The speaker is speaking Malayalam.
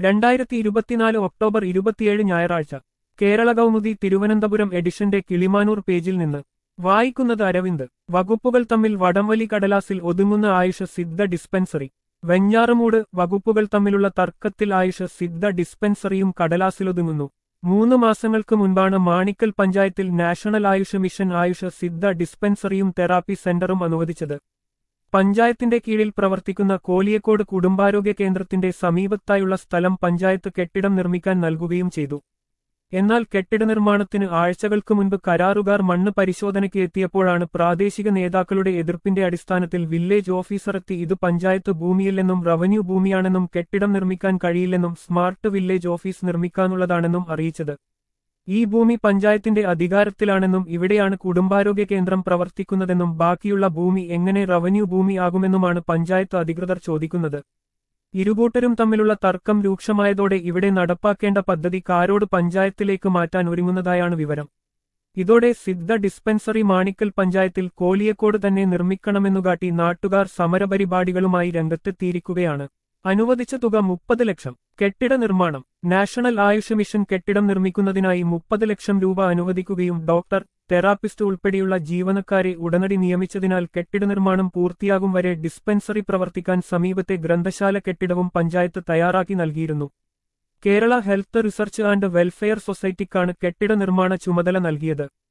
രണ്ടായിരത്തി ഇരുപത്തിനാല് ഒക്ടോബർ ഇരുപത്തിയേഴ് ഞായറാഴ്ച കേരള കൗമുദി തിരുവനന്തപുരം എഡിഷന്റെ കിളിമാനൂർ പേജിൽ നിന്ന് വായിക്കുന്നത് അരവിന്ദ് വകുപ്പുകൾ തമ്മിൽ വടംവലി കടലാസിൽ ഒതുങ്ങുന്ന ആയുഷ സിദ്ധ ഡിസ്പെൻസറി വെഞ്ഞാറുമൂട് വകുപ്പുകൾ തമ്മിലുള്ള തർക്കത്തിൽ ആയുഷ സിദ്ധ ഡിസ്പെൻസറിയും കടലാസിലൊതുങ്ങുന്നു മൂന്ന് മാസങ്ങൾക്ക് മുൻപാണ് മാണിക്കൽ പഞ്ചായത്തിൽ നാഷണൽ ആയുഷ മിഷൻ ആയുഷ സിദ്ധ ഡിസ്പെൻസറിയും തെറാപ്പി സെന്ററും അനുവദിച്ചത് പഞ്ചായത്തിന്റെ കീഴിൽ പ്രവർത്തിക്കുന്ന കോലിയക്കോട് കുടുംബാരോഗ്യ കേന്ദ്രത്തിന്റെ സമീപത്തായുള്ള സ്ഥലം പഞ്ചായത്ത് കെട്ടിടം നിർമ്മിക്കാൻ നൽകുകയും ചെയ്തു എന്നാൽ കെട്ടിട നിർമ്മാണത്തിന് ആഴ്ചകൾക്ക് മുൻപ് കരാറുകാർ മണ്ണ് പരിശോധനയ്ക്ക് എത്തിയപ്പോഴാണ് പ്രാദേശിക നേതാക്കളുടെ എതിർപ്പിന്റെ അടിസ്ഥാനത്തിൽ വില്ലേജ് ഓഫീസറെത്തി ഇത് പഞ്ചായത്ത് ഭൂമിയില്ലെന്നും റവന്യൂ ഭൂമിയാണെന്നും കെട്ടിടം നിർമ്മിക്കാൻ കഴിയില്ലെന്നും സ്മാർട്ട് വില്ലേജ് ഓഫീസ് നിർമ്മിക്കാനുള്ളതാണെന്നും അറിയിച്ചത് ഈ ഭൂമി പഞ്ചായത്തിന്റെ അധികാരത്തിലാണെന്നും ഇവിടെയാണ് കുടുംബാരോഗ്യ കേന്ദ്രം പ്രവർത്തിക്കുന്നതെന്നും ബാക്കിയുള്ള ഭൂമി എങ്ങനെ റവന്യൂ ഭൂമി ആകുമെന്നുമാണ് പഞ്ചായത്ത് അധികൃതർ ചോദിക്കുന്നത് ഇരുകൂട്ടരും തമ്മിലുള്ള തർക്കം രൂക്ഷമായതോടെ ഇവിടെ നടപ്പാക്കേണ്ട പദ്ധതി കാരോട് പഞ്ചായത്തിലേക്ക് മാറ്റാൻ ഒരുങ്ങുന്നതായാണ് വിവരം ഇതോടെ സിദ്ധ ഡിസ്പെൻസറി മാണിക്കൽ പഞ്ചായത്തിൽ കോലിയക്കോട് തന്നെ നിർമ്മിക്കണമെന്നുകാട്ടി നാട്ടുകാർ സമരപരിപാടികളുമായി രംഗത്തെത്തിയിരിക്കുകയാണ് അനുവദിച്ച തുക മുപ്പത് ലക്ഷം കെട്ടിട നിർമ്മാണം നാഷണൽ ആയുഷ് മിഷൻ കെട്ടിടം നിർമ്മിക്കുന്നതിനായി മുപ്പത് ലക്ഷം രൂപ അനുവദിക്കുകയും ഡോക്ടർ തെറാപ്പിസ്റ്റ് ഉൾപ്പെടെയുള്ള ജീവനക്കാരെ ഉടനടി നിയമിച്ചതിനാൽ കെട്ടിട നിർമ്മാണം പൂർത്തിയാകും വരെ ഡിസ്പെൻസറി പ്രവർത്തിക്കാൻ സമീപത്തെ ഗ്രന്ഥശാല കെട്ടിടവും പഞ്ചായത്ത് തയ്യാറാക്കി നൽകിയിരുന്നു Kerala health research and welfare സൊസൈറ്റിക്കാണ് കെട്ടിട നിർമ്മാണ ചുമതല നൽകിയത്